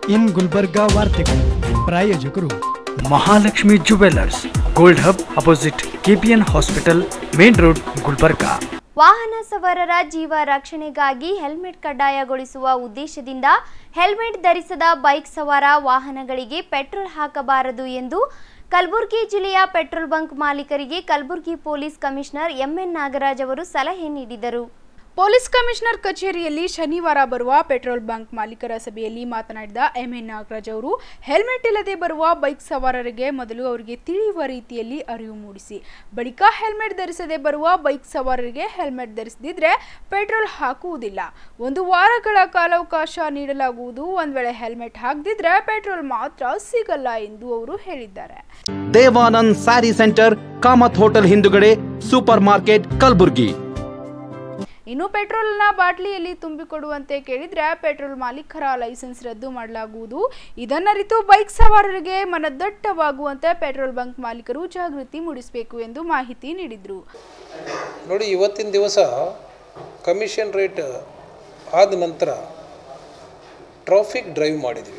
ಇನ್ ಗುಲ್ಬರ್ಗಾ ವಾರ್ತೆಗಳು ಪ್ರಾಯೋಜಕರು Mahalakshmi jewellers gold hub opposite KPN hospital main road Gulbarga ವಾಹನ ಸವಾರರ ಜೀವ ರಕ್ಷಣೆಗಾಗಿ ಹೆಲ್ಮೆಟ್ ಕಡ್ಡಾಯಗೊಳಿಸುವ ಉದ್ದೇಶದಿಂದ ಹೆಲ್ಮೆಟ್ ಧರಿಸದ ಬೈಕ್ ಸವಾರ ವಾಹನಗಳಿಗೆ ಪೆಟ್ರೋಲ್ ಹಾಕಬಾರದು ಎಂದು ಕಲಬುರಗಿ ಜಿಲ್ಲೆಯ ಪೆಟ್ರೋಲ್ ಬಂಕ್ ಮಾಲೀಕರಿಗೆ Kalaburagi police commissioner MN Nagaraj ಅವರು ಸಲಹೆ ನೀಡಿದರು ಪೊಲೀಸ್ ಕಮಿಷನರ್ ಕಚೇರಿಯಲ್ಲಿ ಶನಿವಾರ ಬರುವ ಪೆಟ್ರೋಲ್ ಬಂಕ್ ಮಾಲೀಕರ ಸಭೆಯಲ್ಲಿ ಮಾತನಾಡಿದ ಎಂಎನ್ ನಾಗರಾಜ್ ಅವರು ಹೆಲ್ಮೆಟ್ ಇಲ್ಲದೆ ಬರುವ ಬೈಕ್ ಸವಾರರಿಗೆ ಮೊದಲು ಅವರಿಗೆ ತಿಳಿಯುವ ರೀತಿಯಲ್ಲಿ ಅರಿವು ಮೂಡಿಸಿ ಬಳಿಕ ಹೆಲ್ಮೆಟ್ ಧರಿಸದೆ ಬರುವ ಬೈಕ್ ಸವಾರರಿಗೆ ಹೆಲ್ಮೆಟ್ ಧರಿಸದಿದ್ರೆ ಪೆಟ್ರೋಲ್ ಹಾಕುವುದಿಲ್ಲ ಒಂದು ವಾರಗಳ ಕಾಲಾವಕಾಶ ನೀಡಲಾಗುವುದು ಒಂದ್ ವೇಳೆ ಹೆಲ್ಮೆಟ್ ಹಾಕದಿದ್ರೆ ಪೆಟ್ರೋಲ್ ಮಾತ್ರ ಸಿಗಲ್ಲ ಎಂದು ಅವರು ಹೇಳಿದ್ದಾರೆ ದೇವಾನಂದ್ ಸ್ಯಾರಿ ಸೆಂಟರ್ ಕಾಮತ್ ಹೋಟೆಲ್ ಹಿಂದುಗಡೆ ಸೂಪರ್ ಮಾರ್ಕೆಟ್ ಕಲಬುರ್ಗಿ ಇನ್ನು ಪೆಟ್ರೋಲ್ನ ಬಾಟ್ಲಿಯಲ್ಲಿ ತುಂಬಿಕೊಡುವಂತೆ ಕೇಳಿದ್ರೆ ಪೆಟ್ರೋಲ್ ಮಾಲೀಕರ ಲೈಸೆನ್ಸ್ ರದ್ದು ಮಾಡಲಾಗುವುದು ಇದನ್ನರಿತು ಬೈಕ್ ಸವಾರರಿಗೆ ಮನದಟ್ಟವಾಗುವಂತೆ ಪೆಟ್ರೋಲ್ ಬಂಕ್ ಮಾಲೀಕರು ಜಾಗೃತಿ ಮೂಡಿಸಬೇಕು ಎಂದು ಮಾಹಿತಿ ನೀಡಿದರು ನೋಡಿ ಇವತ್ತಿನ ದಿವಸ ಕಮಿಷನ್ ರೇಟ್ ಆದ ನಂತರ ಟ್ರಾಫಿಕ್ ಡ್ರೈವ್ ಮಾಡಿದ್ವಿ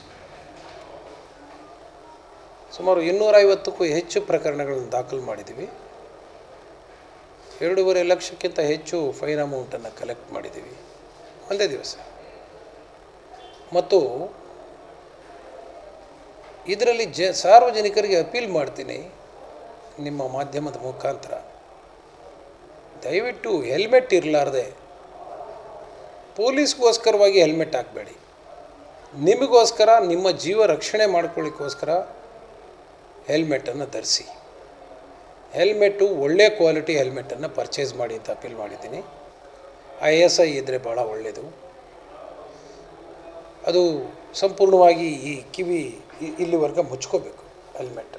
ಸುಮಾರು ಇನ್ನೂರೈವತ್ತಕ್ಕೂ ಹೆಚ್ಚು ಪ್ರಕರಣಗಳನ್ನು ದಾಖಲು ಮಾಡಿದ್ದೀವಿ ಎರಡೂವರೆ ಲಕ್ಷಕ್ಕಿಂತ ಹೆಚ್ಚು ಫೈನ್ ಅಮೌಂಟನ್ನು ಕಲೆಕ್ಟ್ ಮಾಡಿದ್ದೀವಿ ಒಂದೇ ದಿವಸ ಮತ್ತು ಇದರಲ್ಲಿ ಜ ಸಾರ್ವಜನಿಕರಿಗೆ ಅಪೀಲ್ ಮಾಡ್ತೀನಿ ನಿಮ್ಮ ಮಾಧ್ಯಮದ ಮುಖಾಂತರ ದಯವಿಟ್ಟು ಹೆಲ್ಮೆಟ್ ಇರಲಾರ್ದೆ ಪೊಲೀಸ್ಗೋಸ್ಕರವಾಗಿ ಹೆಲ್ಮೆಟ್ ಹಾಕಬೇಡಿ ನಿಮಗೋಸ್ಕರ ನಿಮ್ಮ ಜೀವ ರಕ್ಷಣೆ ಮಾಡ್ಕೊಳ್ಳಿಕ್ಕೋಸ್ಕರ ಹೆಲ್ಮೆಟನ್ನು ಧರಿಸಿ ಹೆಲ್ಮೆಟ್ಟು ಒಳ್ಳೆ ಕ್ವಾಲಿಟಿ ಹೆಲ್ಮೆಟನ್ನು ಪರ್ಚೇಸ್ ಮಾಡಿ ಅಂತ ಅಪೀಲ್ ಮಾಡಿದ್ದೀನಿ ಐ ಎಸ್ ಐ ಇದ್ದರೆ ಭಾಳ ಒಳ್ಳೆಯದು ಅದು ಸಂಪೂರ್ಣವಾಗಿ ಈ ಕಿವಿ ಇ- ಇಲ್ಲಿವರೆಗೆ ಮುಚ್ಕೋಬೇಕು ಹೆಲ್ಮೆಟ್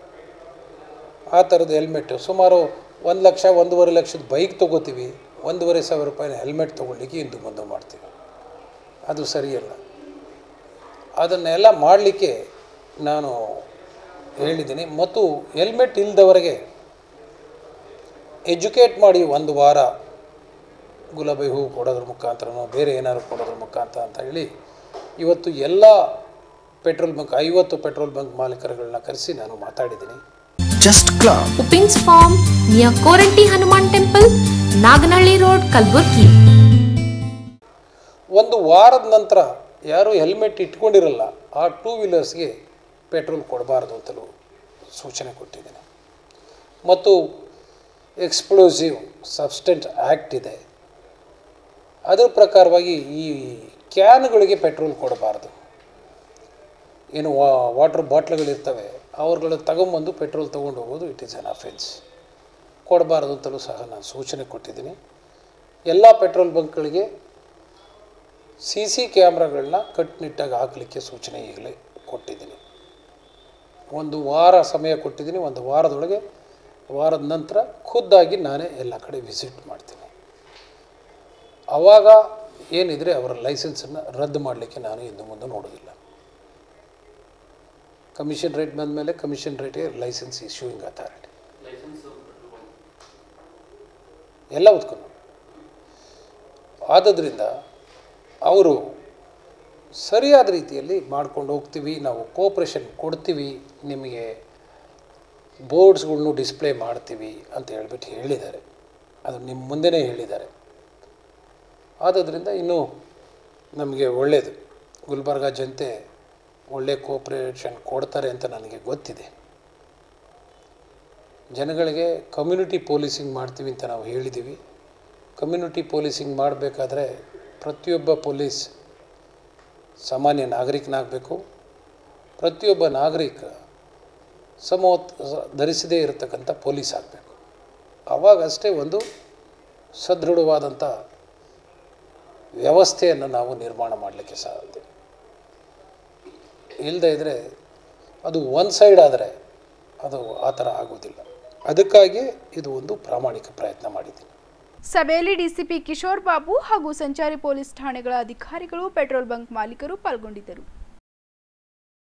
ಆ ಥರದ ಹೆಲ್ಮೆಟ್ಟು ಸುಮಾರು ಒಂದು ಲಕ್ಷ ಒಂದೂವರೆ ಲಕ್ಷದ ಬೈಕ್ ತೊಗೋತೀವಿ ಒಂದೂವರೆ ಸಾವಿರ ರೂಪಾಯಿನ ಹೆಲ್ಮೆಟ್ ತೊಗೊಳ್ಳಿಕ್ಕೆ ಇಂದು ಮುಂದೆ ಮಾಡ್ತೀವಿ ಅದು ಸರಿಯಲ್ಲ ಅದನ್ನೆಲ್ಲ ಮಾಡಲಿಕ್ಕೆ ನಾನು ಹೇಳಿದ್ದೀನಿ ಮತ್ತು ಹೆಲ್ಮೆಟ್ ಇಲ್ಲದವರೆಗೆ ಎಜುಕೇಟ್ ಮಾಡಿ ಒಂದು ವಾರ ಗುಲಾಬಿ ಹೂವು ಕೊಡೋದ್ರ ಮುಖಾಂತರನೋ ಬೇರೆ ಏನಾದ್ರು ಕೊಡೋದ್ರ ಮುಖಾಂತರ ಅಂತ ಹೇಳಿ ಇವತ್ತು ಎಲ್ಲ ಪೆಟ್ರೋಲ್ ಬಂಕ್ ಐವತ್ತು ಪೆಟ್ರೋಲ್ ಬಂಕ್ ಮಾಲೀಕರುಗಳನ್ನ ಕರೆಸಿ ನಾನು ಮಾತಾಡಿದ್ದೀನಿ just club Upings Farm near Koranti Hanuman Temple, Naganalli Road, Kalburgi. ಒಂದು ವಾರದ ನಂತರ ಯಾರು ಹೆಲ್ಮೆಟ್ ಇಟ್ಕೊಂಡಿರಲ್ಲ ಆ ಟೂ ವೀಲರ್ಸ್ಗೆ ಪೆಟ್ರೋಲ್ ಕೊಡಬಾರ್ದು ಅಂತಲೂ ಸೂಚನೆ ಕೊಟ್ಟಿದ್ದೀನಿ ಮತ್ತು ಎಕ್ಸ್ಪ್ಲೋಸಿವ್ ಸಬ್ಸ್ಟೆಂಟ್ ಆ್ಯಕ್ಟ್ ಇದೆ ಅದರ ಪ್ರಕಾರವಾಗಿ ಈ ಕ್ಯಾನ್ಗಳಿಗೆ ಪೆಟ್ರೋಲ್ ಕೊಡಬಾರ್ದು ಏನು ವಾ ವಾಟರ್ ಬಾಟ್ಲ್ಗಳಿರ್ತವೆ ಅವ್ರುಗಳು ತಗೊಂಬಂದು ಪೆಟ್ರೋಲ್ ತೊಗೊಂಡು ಹೋಗೋದು ಇಟ್ ಈಸ್ ಅನ್ ಅಫೆನ್ಸ್ ಕೊಡಬಾರ್ದು ಅಂತಲೂ ಸಹ ನಾನು ಸೂಚನೆ ಕೊಟ್ಟಿದ್ದೀನಿ ಎಲ್ಲ ಪೆಟ್ರೋಲ್ ಬಂಕ್ಗಳಿಗೆ ಸಿ ಸಿ ಕ್ಯಾಮ್ರಾಗಳನ್ನ ಕಟ್ಟುನಿಟ್ಟಾಗಿ ಹಾಕಲಿಕ್ಕೆ ಸೂಚನೆ ಈಗಲೇ ಕೊಟ್ಟಿದ್ದೀನಿ ಒಂದು ವಾರ ಸಮಯ ಕೊಟ್ಟಿದ್ದೀನಿ ಒಂದು ವಾರದೊಳಗೆ ವಾರದ ನಂತರ ಖುದ್ದಾಗಿ ನಾನೇ ಎಲ್ಲ ಕಡೆ ವಿಸಿಟ್ ಮಾಡ್ತೀನಿ ಆವಾಗ ಏನಿದ್ರೆ ಅವರ ಲೈಸೆನ್ಸನ್ನು ರದ್ದು ಮಾಡಲಿಕ್ಕೆ ನಾನು ಇನ್ನು ಮುಂದೆ ನೋಡೋದಿಲ್ಲ ಕಮಿಷನ್ ರೇಟ್ ಬಂದ ಮೇಲೆ ಕಮಿಷನ್ ರೇಟ್ಗೆ ಲೈಸೆನ್ಸ್ ಇಶ್ಯೂಯಿಂಗ್ ಅಥಾರಿಟಿ ಎಲ್ಲ ಉತ್ಕೊಂಡು ಆದದ್ರಿಂದ ಅವರು ಸರಿಯಾದ ರೀತಿಯಲ್ಲಿ ಮಾಡ್ಕೊಂಡು ಹೋಗ್ತೀವಿ ನಾವು ಕೋಪ್ರೇಷನ್ ಕೊಡ್ತೀವಿ ನಿಮಗೆ ಬೋರ್ಡ್ಸ್ಗಳ್ನು ಡಿಸ್ಪ್ಲೇ ಮಾಡ್ತೀವಿ ಅಂತ ಹೇಳ್ಬಿಟ್ಟು ಹೇಳಿದ್ದಾರೆ ಅದು ನಿಮ್ಮ ಮುಂದೆನೇ ಹೇಳಿದ್ದಾರೆ ಆದದ್ರಿಂದ ಇನ್ನೂ ನಮಗೆ ಒಳ್ಳೆಯದು ಗುಲ್ಬರ್ಗ ಜನತೆ ಒಳ್ಳೆ ಕೋಪ್ರೇಷನ್ ಕೊಡ್ತಾರೆ ಅಂತ ನನಗೆ ಗೊತ್ತಿದೆ ಜನಗಳಿಗೆ ಕಮ್ಯುನಿಟಿ ಪೊಲೀಸಿಂಗ್ ಮಾಡ್ತೀವಿ ಅಂತ ನಾವು ಹೇಳಿದ್ದೀವಿ ಕಮ್ಯುನಿಟಿ ಪೊಲೀಸಿಂಗ್ ಮಾಡಬೇಕಾದ್ರೆ ಪ್ರತಿಯೊಬ್ಬ ಪೊಲೀಸ್ ಸಾಮಾನ್ಯ ನಾಗರಿಕನಾಗಬೇಕು ಪ್ರತಿಯೊಬ್ಬ ನಾಗರಿಕ ಸಮೋ ಧರಿಸದೇ ಇರತಕ್ಕಂಥ ಪೊಲೀಸ್ ಆಗಬೇಕು ಆವಾಗಷ್ಟೇ ಒಂದು ಸದೃಢವಾದಂಥ ವ್ಯವಸ್ಥೆಯನ್ನು ನಾವು ನಿರ್ಮಾಣ ಮಾಡಲಿಕ್ಕೆ ಸಾಧ್ಯ ಇಲ್ಲದೇ ಇದ್ದರೆ ಅದು ಒನ್ ಸೈಡ್ ಆದರೆ ಅದು ಆ ಥರ ಆಗೋದಿಲ್ಲ ಅದಕ್ಕಾಗಿ ಇದು ಒಂದು ಪ್ರಾಮಾಣಿಕ ಪ್ರಯತ್ನ ಮಾಡಿದ್ದೀನಿ ಸಭೆಯಲ್ಲಿ ಡಿಸಿಪಿ ಕಿಶೋರ್ ಬಾಬು ಹಾಗೂ ಸಂಚಾರಿ ಪೊಲೀಸ್ ಠಾಣೆಗಳ ಅಧಿಕಾರಿಗಳು ಪೆಟ್ರೋಲ್ ಬಂಕ್ ಮಾಲೀಕರು ಪಾಲ್ಗೊಂಡಿದ್ದರು